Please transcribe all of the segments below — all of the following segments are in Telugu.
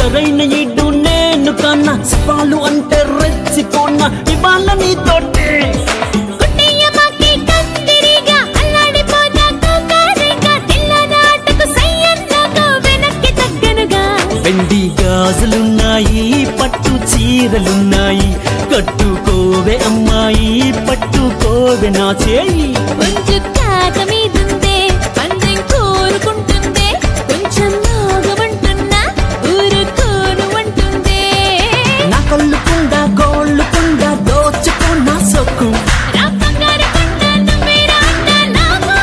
సరైన ఇడ్డు నేను కన్నా సవాలు అంటే రెచ్చిపోన్నా ఇవాళ నీతోటి కుట్టయ్యమాకి కందిరిగా అల్లాడిపోతా కోకారిగా తెల్లనాటకు సయ్యన్నగా వెనక్కి తగ్గనుగా వెండి గాజులున్నాయి పట్టు చీరలున్నాయి కట్టుకోవే అమ్మాయి పట్టుకోవే నా చేయి కొంచెం కాక మీదుందే పందెం కోరుకుంటుందే కొంచెం నాగమంటున్నా ఊరుకోను అంటుందే నా కళ్ళుకుండా గోళ్ళుకుండా దోచుకున్న సొక్కు రా బంగారు కొండ నువ్వేరా అంట నాకు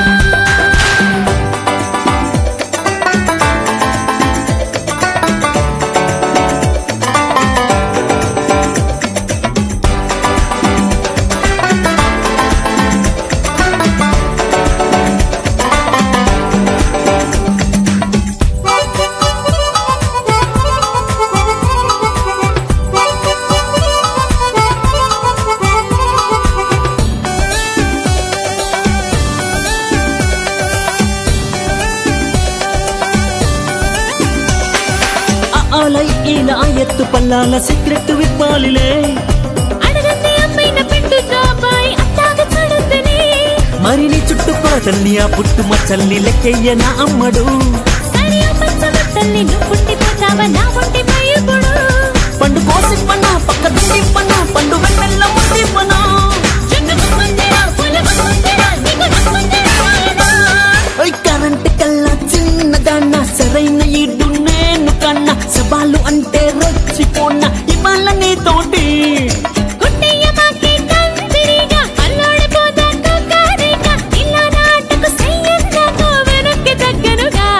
ఆ ఆలై ఇలా ఎత్తు పల్లాల సీక్రెట్ విప్పాలిలే అడగంది అమ్మైన పెట్టు బాబాయ్ అట్టాగ చూడుతనే మరి నీ చుట్టుకొలతల్ని ఆ పుట్టు మచ్చల్ని లెక్కయ్య నా అమ్మడు సరి అమ్మచ్చవత్తల్ని నువ్వు ఉండిపోతావా నా ఉండిపో ఇప్పుడు పండు కోసిప్పనా పక్క దిండిప్పనా పండు వెన్నెల్ల ముద్దిప్పనా జంగమందిరా పులమందిరా నీకు నమ్మందిరా ఓయ్ కరెంట్ కల్లా చిన్నదాన్న సరైన ఇడ్డు నేను కన్నా సవాలు అంటే రొచ్చిపోన్న ఇవాళ నీతోటి కుట్టయ్యమాకి కందిరిగా అల్లాడిపోతా కోకారిగా ఇలా నాటకు సయ్యన్నగా వెనక్కి తగ్గనుగా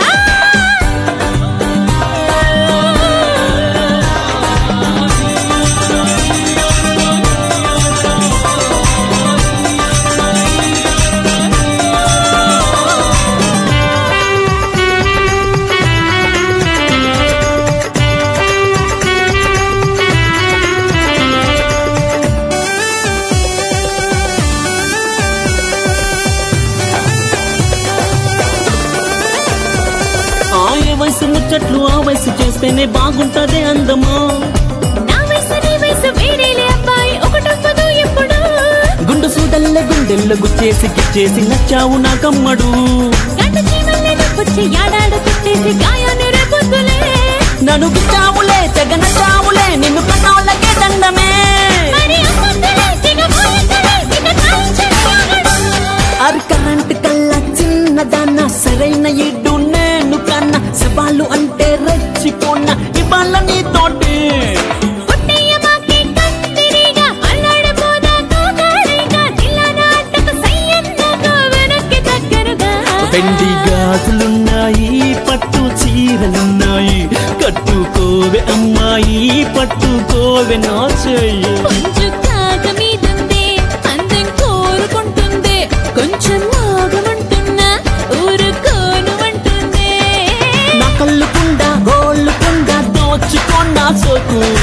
ఆ ఏ వయసు ముచ్చట్లు ఆ వయసు చేస్తేనే బాగుంటదే అందమా నా వయసు నీ వయసు వేరేలే అబ్బాయి ఒకటొక్కదు ఎప్పుడు గుండు సూదల్లే గుండెల్లో గుచ్చేసి గిచ్చేసి నచ్చావు నాకమ్మడు గంట చీమల్లే నొప్పొచ్చి యాడాడు కుట్టేసి గాయాన్ని రేపొద్దులే నన్ను గుచ్చావులే తెగ నచ్చావులే నిన్ను కన్నోళ్ళకే దండమే మరి అమ్మొద్దులే దిగబోయొద్దులే నిన్ను కాల్చని ఆగడు అరి కరెంట్ కల్లా చిన్నదాన్న సరైన ఇడ్డు నేను కన్నా సవాలు అంటే రెచ్చిపోన్న ఇవాళ నీతోటి పుట్టయ్యమాకి కందిరిగా అల్లాడిపోదా కోకారిగా ఇలా నాటకు సయ్యన్నగా వెనక్కి తగ్గనుగా వెండి గాజులున్నాయి పట్టు చీరలున్నాయి కట్టుకోవే అమ్మాయి పట్టుకోవే నా చెయ్యి కొంచెం కాక మీదుందే అందం కోరుకుంటుందే కొంచెం నాగమంటున్నా ఊరుకోను అంటుందే నా కళ్ళుకుండా గోళ్ళుకుండా దోచుకున్న సోకు